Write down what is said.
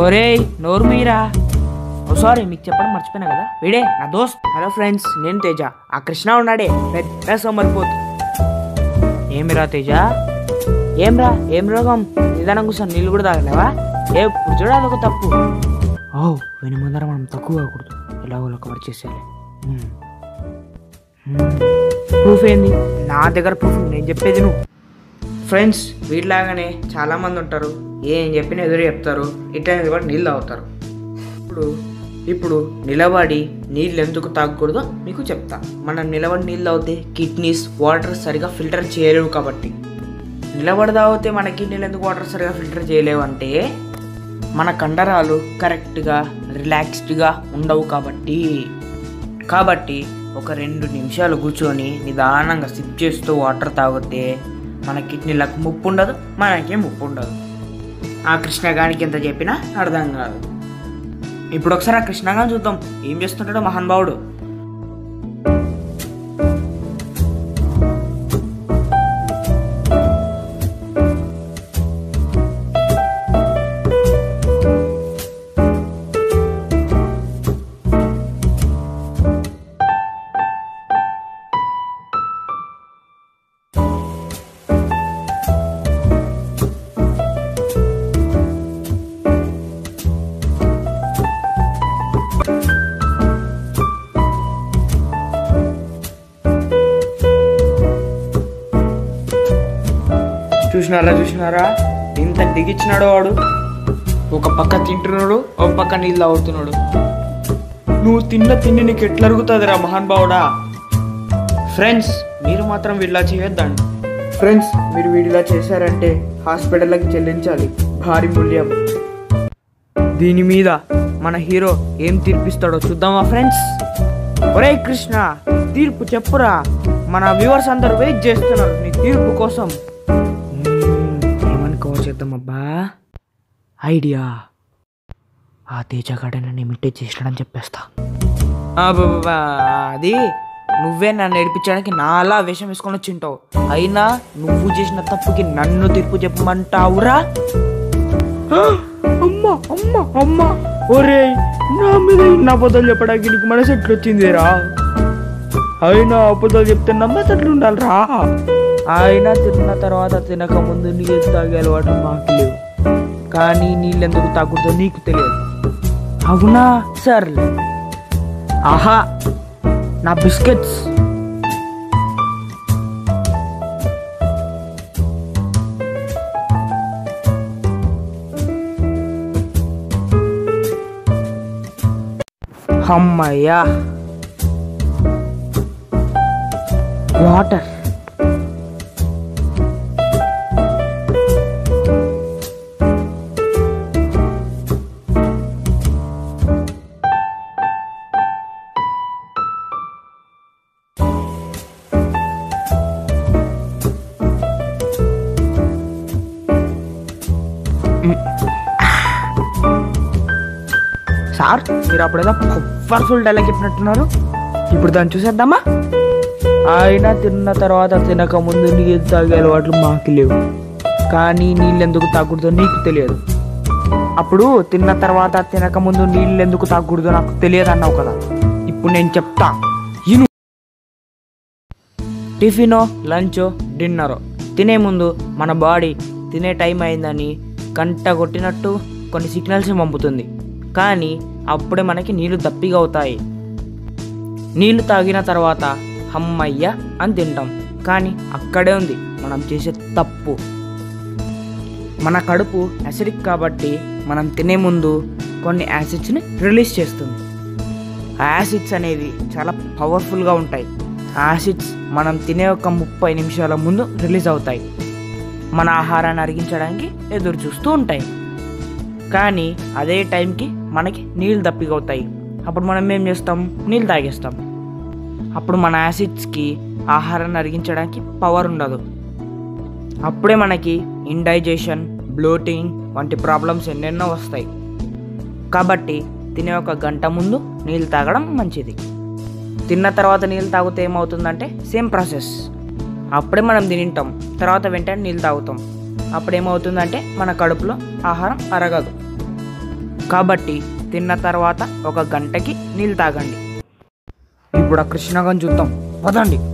ఓరేయ్ నోరు మీరా ఓ సారీ మీకు చెప్పడం మర్చిపోయినా కదా వీడే నా దోస్త్ హలో ఫ్రెండ్స్ నేను తేజ ఆ కృష్ణ ఉన్నాడే పెద్ద సోమరిపోతు ఏమిరా తేజ ఏమ్రా ఏం రోగం నిదానం కూర్చొని నీళ్ళు కూడా తాగలేవా ఏ ఇప్పుడు చూడ అదొక తప్పు ఓ వెను ముందర మనం తక్కువ కాకూడదు ఎలాగో కవర్ చేసేయాలి ప్రూఫ్ ఏంది నా దగ్గర ప్రూఫ్ ఉంది, నేను చెప్పేది నువ్వు ఫ్రెండ్స్ వీటిలాగానే చాలా మంది ఉంటారు ఏం చెప్పినా ఎదురు చెప్తారు ఇట్లా కూడా నీళ్ళు తాగుతారు ఇప్పుడు ఇప్పుడు నిలబడి నీళ్ళు ఎందుకు తాగకూడదో మీకు చెప్తా మనం నిలబడి నీళ్ళు తాగితే కిడ్నీస్ వాటర్ సరిగా ఫిల్టర్ చేయలేవు కాబట్టి నిలబడి తాగితే మన కిడ్నీలు ఎందుకు వాటర్ సరిగా ఫిల్టర్ చేయలేవు అంటే మన కండరాలు కరెక్ట్గా రిలాక్స్డ్గా ఉండవు కాబట్టి కాబట్టి ఒక రెండు నిమిషాలు కూర్చొని నిదానంగా సిప్ చేస్తూ వాటర్ తాగితే మన కిడ్నీలకు ముప్పు ఉండదు మనకి ముప్పు ఉండదు ఆ కృష్ణగానికి ఎంత చెప్పినా అర్థం కాదు ఇప్పుడు ఒకసారి ఆ కృష్ణగాని చూద్దాం ఏం చేస్తుంటాడో మహానుభావుడు చూసినారా చూసినారా ఇంత దిగిచ్చినాడు వాడు ఒక పక్క తింటున్నాడు ఒక పక్క నీళ్ళు తాగుతున్నాడు నువ్వు తిన్న తిండి నీకు ఎట్లా అరుగుతుందిరా మహానుభావుడా ఫ్రెండ్స్ మీరు మాత్రం వీళ్ళ చేయొద్దండి ఫ్రెండ్స్ మీరు వీడిలా చేశారంటే హాస్పిటల్కి చెల్లించాలి భారీ మూల్యం దీని మీద మన హీరో ఏం తీర్పిస్తాడో చూద్దామా ఫ్రెండ్స్ ఒరే కృష్ణ తీర్పు చెప్పురా మన వ్యూవర్స్ అందరూ వెయిట్ చేస్తున్నారు నీ తీర్పు కోసం ఏమనుకో చేద్దామబ్బా ఐడియా ఆ తేజగాడని ఇమిటేట్ చేసినాడని చెప్పేస్తా అబ్బబ్బా, అది నువ్వే నన్ను ఏడిపించడానికి నాలా వేషం వేసుకొని వచ్చింటావు అయినా నువ్వు చేసిన తప్పుకి నన్ను తీర్పు చెప్పమంటావురా అమ్మా అమ్మా అమ్మా ఒరే నా మీద ఇన్ని అబద్ధాలు చెప్పడానికి నీకు మనసు ఎట్లొచ్చిందిరా అయినా అబద్ధాలు చెప్తే నమ్మేటట్లు ఉండాలిరా అయినా తిన్న తర్వాత తినక ముందు నీళ్ళు తాగే అలవాటు మాకు లేవు కానీ నీళ్ళు ఎందుకు తాగుతుందో నీకు తెలియదు అవునా సర్లే ఆహా నా బిస్కెట్స్ అమ్మయ్యా వాటర్ సార్ మీరు అప్పుడేదో పవర్ఫుల్ డైలాగ్ చెప్పినట్టున్నారు ఇప్పుడు దాన్ని చూసేద్దామా ఆయన తిన్న తర్వాత తినక ముందు నీళ్ళు తాగే అలవాట్లు మాకు లేవు కానీ నీళ్ళు ఎందుకు తాగకూడదో నీకు తెలియదు అప్పుడు తిన్న తర్వాత తినక ముందు నీళ్ళు ఎందుకు తాగకూడదో నాకు తెలియదు అన్నావు కదా ఇప్పుడు నేను చెప్తా ఇను టిఫినో లంచో డిన్నరో తినే ముందు మన బాడీ తినే టైం అయిందని గంట కొట్టినట్టు కొన్ని సిగ్నల్స్ పంపుతుంది కానీ అప్పుడే మనకి నీళ్లు దప్పిగా అవుతాయి నీళ్లు తాగిన తర్వాత హమ్మయ్య అని తింటాం కానీ అక్కడే ఉంది మనం చేసే తప్పు మన కడుపు యాసిడిక్ కాబట్టి మనం తినే ముందు కొన్ని యాసిడ్స్ని రిలీజ్ చేస్తుంది ఆ యాసిడ్స్ అనేవి చాలా పవర్ఫుల్గా ఉంటాయి ఆ యాసిడ్స్ మనం తినే ఒక ముప్పై నిమిషాల ముందు రిలీజ్ అవుతాయి మన ఆహారాన్ని అరిగించడానికి ఎదురు చూస్తూ ఉంటాయి కానీ అదే టైంకి మనకి నీళ్ళు దప్పికవుతాయి అప్పుడు మనం ఏం చేస్తాం నీళ్ళు తాగేస్తాం అప్పుడు మన యాసిడ్స్కి ఆహారాన్ని అరిగించడానికి పవర్ ఉండదు అప్పుడే మనకి ఇండైజేషన్ బ్లోటింగ్ వంటి ప్రాబ్లమ్స్ ఎన్నెన్నో వస్తాయి కాబట్టి తినే ఒక గంట ముందు నీళ్ళు తాగడం మంచిది తిన్న తర్వాత నీళ్ళు తాగితే ఏమవుతుందంటే సేమ్ ప్రాసెస్ అప్పుడే మనం తింటాం తర్వాత వెంటనే నీళ్ళు తాగుతాం అప్పుడు ఏమవుతుందంటే మన కడుపులో ఆహారం అరగదు కాబట్టి తిన్న తర్వాత ఒక గంటకి నీళ్ళు తాగండి ఇప్పుడు ఆ కృష్ణగం చూద్దాం పదండి